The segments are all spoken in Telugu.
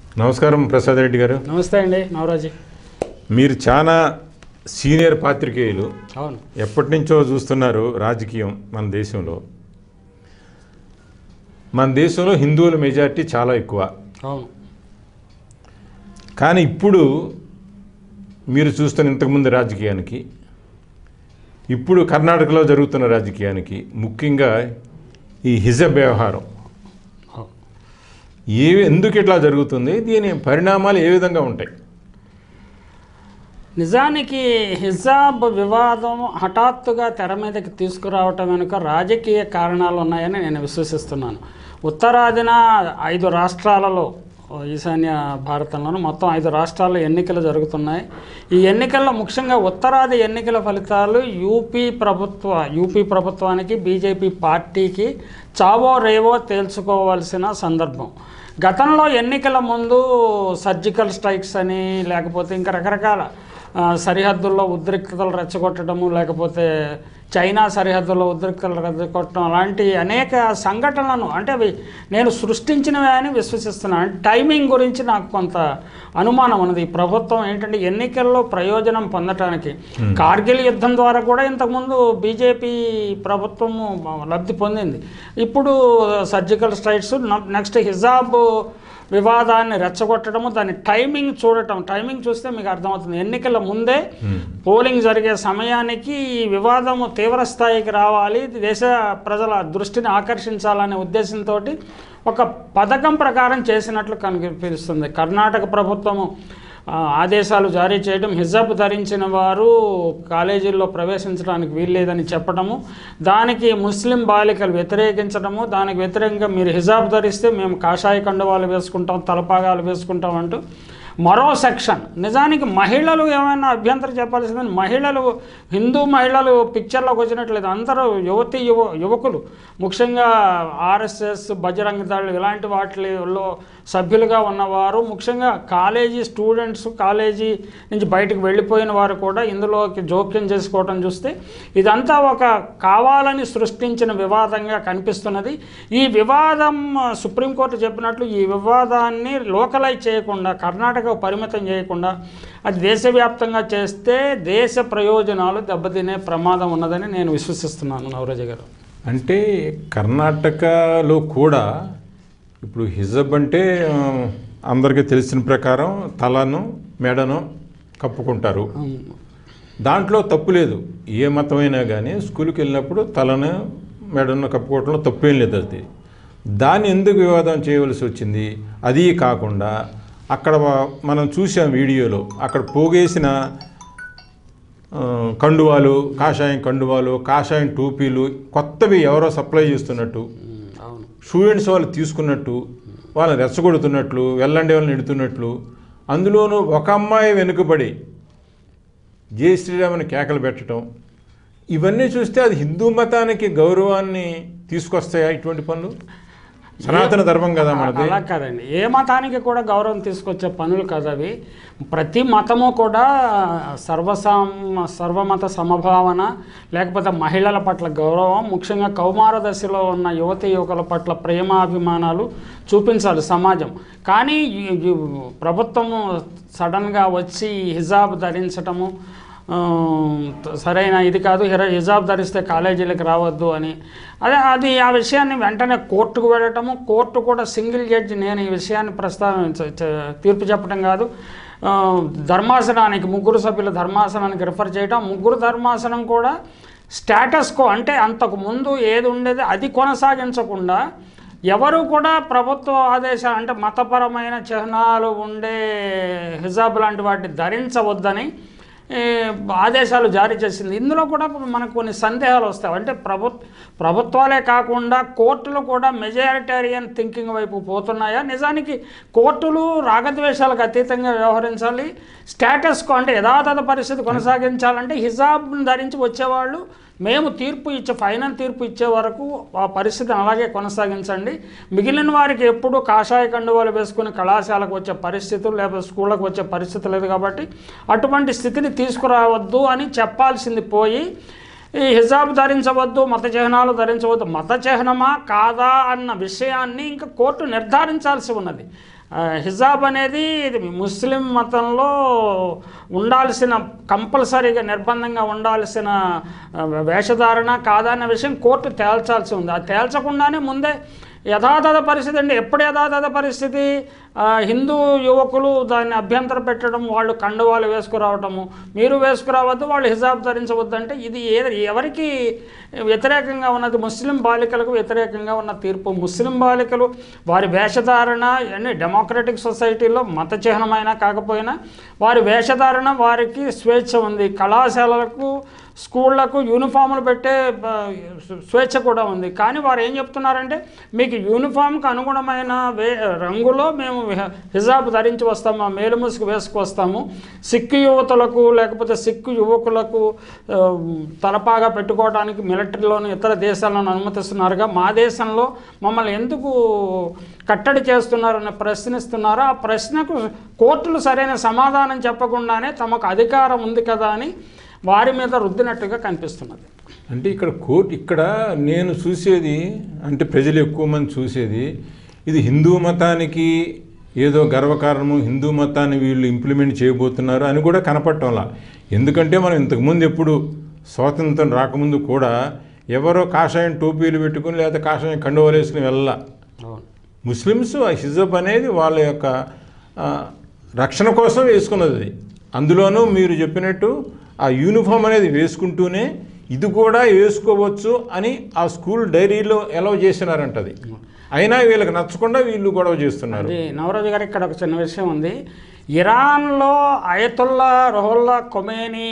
నమస్కారం ప్రసాద్ రెడ్డి గారు నమస్తే అండి నవరాజీ మీరు చాలా సీనియర్ పాత్రికేయులు అవును ఎప్పటి నుంచో చూస్తున్నారు రాజకీయం మన దేశంలో మన దేశంలో హిందువుల మెజారిటీ చాలా ఎక్కువ అవును కానీ ఇప్పుడు మీరు చూస్తున్న ఇంతకుముందు రాజకీయానికి ఇప్పుడు కర్ణాటకలో జరుగుతున్న రాజకీయానికి ముఖ్యంగా ఈ హిజబ్ వ్యవహారం అవును. ఏ ఎందుకు ఇట్లా జరుగుతుంది దీని పరిణామాలు ఏ విధంగా ఉంటాయి నిజానికి హిజాబ్ వివాదం హఠాత్తుగా తెర మీదకి తీసుకురావటం వెనుక రాజకీయ కారణాలు ఉన్నాయని నేను విశ్వసిస్తున్నాను ఉత్తరాదిన ఐదు రాష్ట్రాలలో ఈశాన్య భారతంలోనూ మొత్తం ఐదు రాష్ట్రాల్లో ఎన్నికలు జరుగుతున్నాయి ఈ ఎన్నికల్లో ముఖ్యంగా ఉత్తరాది ఎన్నికల ఫలితాలు యూపీ ప్రభుత్వ యూపీ ప్రభుత్వానికి బీజేపీ పార్టీకి చావో రేవో తేల్చుకోవాల్సిన సందర్భం గతంలో ఎన్నికల ముందు సర్జికల్ స్ట్రైక్స్ అని లేకపోతే ఇంకా రకరకాల ఆ, సరిహద్దుల్లో ఉద్రిక్తతలు రెచ్చగొట్టడము లేకపోతే చైనా సరిహద్దుల్లో ఉద్రిక్తతలు రెచ్చగొట్టడం అలాంటి అనేక సంఘటనలను అంటే అవి నేను సృష్టించినవే అని విశ్వసిస్తున్నాను టైమింగ్ గురించి నాకు కొంత అనుమానం ఉన్నది ఈ ప్రభుత్వం ఏంటంటే ఎన్నికల్లో ప్రయోజనం పొందటానికి కార్గిల్ యుద్ధం ద్వారా కూడా ఇంతకుముందు బీజేపీ ప్రభుత్వము లబ్ధి పొందింది ఇప్పుడు సర్జికల్ స్ట్రైక్స్ నెక్స్ట్ హిజాబ్ వివాదాన్ని రెచ్చగొట్టడము దాని టైమింగ్ చూడటం టైమింగ్ చూస్తే మీకు అర్థమవుతుంది ఎన్నికల ముందే పోలింగ్ జరిగే సమయానికి ఈ వివాదము తీవ్ర స్థాయికి రావాలి ఇది దేశ ప్రజల దృష్టిని ఆకర్షించాలనే ఉద్దేశంతో ఒక పథకం ప్రకారం చేసినట్లు కనిపిస్తుంది కర్ణాటక ప్రభుత్వము ఆ, ఆదేశాలు జారీ చేయడం హిజాబ్ ధరించిన వారు కాలేజీల్లో ప్రవేశించడానికి వీల్లేదని చెప్పడము దానికి ముస్లిం బాలికలు వ్యతిరేకించడము దానికి వ్యతిరేకంగా మీరు హిజాబ్ ధరిస్తే మేము కాషాయ కండువాలు వేసుకుంటాం తలపాగాలు వేసుకుంటాం అంటూ మరో సెక్షన్ నిజానికి మహిళలు ఏమైనా అభ్యంతరం చెప్పాల్సిందని మహిళలు హిందూ మహిళలు పిక్చర్లోకి వచ్చినట్లేదు అందరూ యువతి యువ యువకులు ముఖ్యంగా ఆర్ఎస్ఎస్ బజరంగ దళ్ ఇలాంటి వాటిలో సభ్యులుగా ఉన్నవారు ముఖ్యంగా కాలేజీ స్టూడెంట్స్ కాలేజీ నుంచి బయటకు వెళ్ళిపోయిన వారు కూడా ఇందులోకి జోక్యం చేసుకోవడం చూస్తే ఇదంతా ఒక కావాలని సృష్టించిన వివాదంగా కనిపిస్తున్నది ఈ వివాదం ఆ, సుప్రీంకోర్టు చెప్పినట్లు ఈ వివాదాన్ని లోకలైజ్ చేయకుండా కర్ణాటక పరిమితం చేయకుండా అది దేశవ్యాప్తంగా చేస్తే దేశ ప్రయోజనాలు దెబ్బతినే ప్రమాదం ఉన్నదని నేను విశ్వసిస్తున్నాను నవరాజ గారు అంటే కర్ణాటకలో కూడా ఇప్పుడు హిజబ్ అంటే ఆ, అందరికీ తెలిసిన ప్రకారం తలను మెడను కప్పుకుంటారు దాంట్లో తప్పు లేదు ఏ మతమైనా కానీ స్కూల్కి వెళ్ళినప్పుడు తలను మెడను కప్పుకోవడంలో తప్పేం లేదు అది దాన్ని ఎందుకు వివాదం చేయవలసి వచ్చింది అది కాకుండా అక్కడ మనం చూసాం వీడియోలో అక్కడ పోగేసిన ఆ, కండువాలు కాషాయం కండువాలు కాషాయం టోపీలు కొత్తవి ఎవరో సప్లై చేస్తున్నట్టు ఉమ్, అవును స్టూడెంట్స్ వాళ్ళు తీసుకున్నట్టు వాళ్ళని రెచ్చగొడుతున్నట్లు వెళ్ళండి వాళ్ళని ఎడుతున్నట్లు అందులోనూ ఒక అమ్మాయి వెనుకబడి జై శ్రీరామని కేకలు పెట్టడం ఇవన్నీ చూస్తే అది హిందూ మతానికి గౌరవాన్ని తీసుకొస్తాయా ఇటువంటి పనులు సనాతన ధర్మం కదా మనది అలా కాదండి ఏ మతానికి కూడా గౌరవం తీసుకొచ్చే పనులు కాదు అవి ప్రతి మతము కూడా సర్వసమ సర్వమత సమభావన లేకపోతే మహిళల పట్ల గౌరవం ముఖ్యంగా కౌమార దశలో ఉన్న యువతి యువకుల పట్ల ప్రేమాభిమానాలు చూపించాలి సమాజం కానీ ఈ- ఈ ప్రభుత్వము సడన్గా వచ్చి ఈ హిజాబ్ ధరించటము ఆ, సరైన ఇది కాదు హిర- హిజాబ్ ధరిస్తే కాలేజీలకు రావద్దు అని అదే అది ఆ విషయాన్ని వెంటనే కోర్టుకు వెళ్ళటము కోర్టు కూడా సింగిల్ జడ్జి నేను ఈ విషయాన్ని ప్రస్తావించ చ- తీర్పు చెప్పడం కాదు ఆ, ధర్మాసనానికి ముగ్గురు సభ్యుల ధర్మాసనానికి రిఫర్ చేయటం ముగ్గురు ధర్మాసనం కూడా స్టేటస్ కో అంటే అంతకు ముందు ఏది ఉండేది అది కొనసాగించకుండా ఎవరు కూడా ప్రభుత్వ ఆదేశాలు అంటే మతపరమైన చిహ్నాలు ఉండే హిజాబ్ లాంటి వాటిని ధరించవద్దని ఏ, ఆదేశాలు జారీ చేసింది ఇందులో కూడా మనకు కొన్ని సందేహాలు వస్తాయి అంటే ప్రభు ప్రభుత్వాలే కాకుండా కోర్టులు కూడా మెజారిటేరియన్ థింకింగ్ వైపు పోతున్నాయా నిజానికి కోర్టులు రాగద్వేషాలకు అతీతంగా వ్యవహరించాలి స్టేటస్కో అంటే యథాతథ పరిస్థితి కొనసాగించాలంటే హిజాబ్ని ధరించి వచ్చేవాళ్ళు మేము తీర్పు ఇచ్చే ఫైనల్ తీర్పు ఇచ్చే వరకు ఆ పరిస్థితిని అలాగే కొనసాగించండి మిగిలిన వారికి ఎప్పుడు కాషాయ కండువాలు వేసుకుని కళాశాలకు వచ్చే పరిస్థితులు లేకపోతే స్కూళ్ళకు వచ్చే పరిస్థితి లేదు కాబట్టి అటువంటి స్థితిని తీసుకురావద్దు అని చెప్పాల్సింది పోయి ఈ హిజాబ్ ధరించవద్దు మత చిహ్నాలు ధరించవద్దు మత చిహ్నమా కాదా అన్న విషయాన్ని ఇంకా కోర్టు నిర్ధారించాల్సి ఉన్నది ఆ, హిజాబ్ అనేది ఇది ముస్లిం మతంలో ఉండాల్సిన కంపల్సరీగా నిర్బంధంగా ఉండాల్సిన ఆ, వేషధారణ కాదన్న విషయం కోర్టు తేల్చాల్సి ఉంది అది తేల్చకుండానే ముందే యథాతథ పరిస్థితి అండి ఎప్పుడు యథాతథ పరిస్థితి ఆ, హిందూ యువకులు దాన్ని అభ్యంతర పెట్టడం వాళ్ళు కండువాలు వేసుకురావటము మీరు వేసుకురావద్దు వాళ్ళు హిజాబ్ ధరించవద్దు అంటే ఇది ఏ ఎవరికి వ్యతిరేకంగా ఉన్నది ముస్లిం బాలికలకు వ్యతిరేకంగా ఉన్న తీర్పు ముస్లిం బాలికలు వారి వేషధారణ అన్ని డెమోక్రటిక్ సొసైటీలో మత చిహ్నమైనా కాకపోయినా వారి వేషధారణ వారికి స్వేచ్ఛ ఉంది కళాశాలలకు స్కూళ్లకు యూనిఫామ్లు పెట్టే ఆ, స్వేచ్ఛ కూడా ఉంది కానీ వారు ఏం చెప్తున్నారంటే మీకు యూనిఫామ్కి అనుగుణమైన వే రంగులో మేము హి- హిజాబ్ ధరించి వస్తాము ఆ మేలు ముసుగు వేసుకొస్తాము సిక్కు యువతులకు లేకపోతే సిక్కు యువకులకు ఆ, తలపాగా పెట్టుకోవడానికి మిలిటరీలోని ఇతర దేశాలను అనుమతిస్తున్నారుగా మా దేశంలో మమ్మల్ని ఎందుకు కట్టడి చేస్తున్నారని ప్రశ్నిస్తున్నారో ఆ ప్రశ్నకు కోర్టులు సరైన సమాధానం చెప్పకుండానే తమకు అధికారం ఉంది కదా అని వారి మీద రుద్దినట్టుగా కనిపిస్తున్నది అంటే ఇక్కడ కోర్టు ఇక్కడ నేను చూసేది అంటే ప్రజలు ఎక్కువ మంది చూసేది ఇది హిందూ మతానికి ఏదో గర్వకారణము హిందూ మతాన్ని వీళ్ళు ఇంప్లిమెంట్ చేయబోతున్నారు అని కూడా కనపడటంలా ఎందుకంటే మనం ఇంతకుముందు ఎప్పుడు స్వాతంత్రం రాకముందు కూడా ఎవరో కాషాయం టోపీలు పెట్టుకుని లేదా కాషాయం కండువాలు వేసుకుని వెళ్ళాల అవును ముస్లిమ్స్ ఆ హిజబ్ అనేది వాళ్ళ యొక్క ఆ, రక్షణ కోసం వేసుకున్నది అది అందులోనూ మీరు చెప్పినట్టు ఆ యూనిఫామ్ అనేది వేసుకుంటూనే ఇది కూడా వేసుకోవచ్చు అని ఆ స్కూల్ డైరీలో ఎలవ్ చేసినారంట అది అయినా వీళ్ళకి నచ్చకుండా వీళ్ళు గొడవ చేస్తున్నారు అది నవరోజు గారు ఇక్కడ ఒక చిన్న విషయం ఉంది ఇరాన్లో అయతుల్లా రొహుల్లా కొమేనీ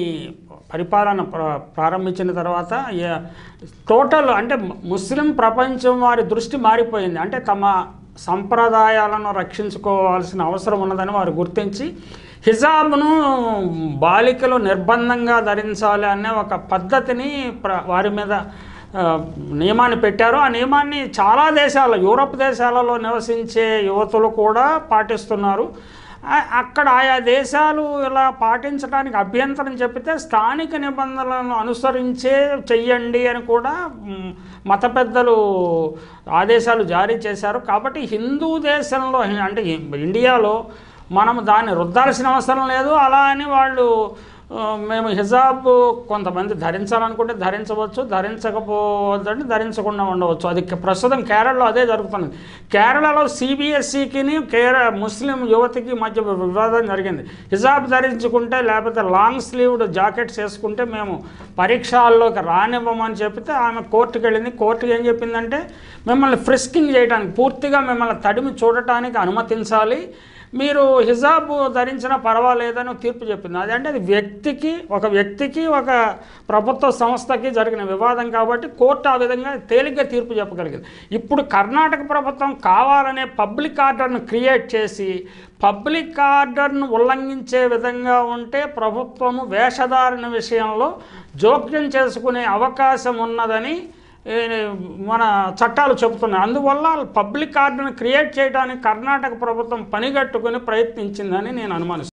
పరిపాలన ప్ర- ప్రారంభించిన తర్వాత ఏ- టోటల్ అంటే ముస్లిం ప్రపంచం వారి దృష్టి మారిపోయింది అంటే తమ సంప్రదాయాలను రక్షించుకోవాల్సిన అవసరం ఉన్నదని వారు గుర్తించి హిజాబ్ను బాలికలు నిర్బంధంగా ధరించాలి అనే ఒక పద్ధతిని ప్ర వారి మీద ఆ, నియమాన్ని పెట్టారు ఆ నియమాన్ని చాలా దేశాలు యూరప్ దేశాలలో నివసించే యువతులు కూడా పాటిస్తున్నారు ఆ- అక్కడ ఆయా దేశాలు ఇలా పాటించడానికి అభ్యంతరం చెప్పితే స్థానిక నిబంధనలను అనుసరించే చెయ్యండి అని కూడా మ్, మత పెద్దలు ఆదేశాలు జారీ చేశారు కాబట్టి హిందూ దేశంలో అంటే ఇండియాలో మనం దాన్ని రుద్దాల్సిన అవసరం లేదు అలా అని వాళ్ళు ఆ, మేము హిజాబ్ కొంతమంది ధరించాలనుకుంటే ధరించవచ్చు ధరించకపోవద్దంటే ధరించకుండా ఉండవచ్చు అది క- ప్రస్తుతం కేరళలో అదే జరుగుతుంది కేరళలో సిబిఎస్ఈకిని కేర ముస్లిం యువతికి మధ్య వి- వివాదం జరిగింది హిజాబ్ ధరించుకుంటే లేకపోతే లాంగ్ స్లీవ్డ్ జాకెట్స్ వేసుకుంటే మేము పరీక్షల్లోకి రానివ్వమని చెప్తే ఆమె కోర్టుకి వెళ్ళింది కోర్టు ఏం చెప్పిందంటే మిమ్మల్ని ఫ్రిస్కింగ్ చేయడానికి పూర్తిగా మిమ్మల్ని తడిమి చూడటానికి అనుమతించాలి మీరు హిజాబ్ ధరించినా పర్వాలేదని తీర్పు చెప్పింది అదంటే అది వ్యక్తికి ఒక వ్యక్తికి ఒక ప్రభుత్వ సంస్థకి జరిగిన వివాదం కాబట్టి కోర్టు ఆ విధంగా తేలిగ్గా తీర్పు చెప్పగలిగింది ఇప్పుడు కర్ణాటక ప్రభుత్వం కావాలనే పబ్లిక్ ఆర్డర్ను క్రియేట్ చేసి పబ్లిక్ ఆర్డర్ను ఉల్లంఘించే విధంగా ఉంటే ప్రభుత్వము వేషధారణ విషయంలో జోక్యం చేసుకునే అవకాశం ఉన్నదని ఏ, మన చట్టాలు చెబుతున్నాయి అందువల్ల పబ్లిక్ ఆర్డర్ని క్రియేట్ చేయడానికి కర్ణాటక ప్రభుత్వం పనిగట్టుకుని ప్రయత్నించిందని నేను అనుమానిస్తున్నాను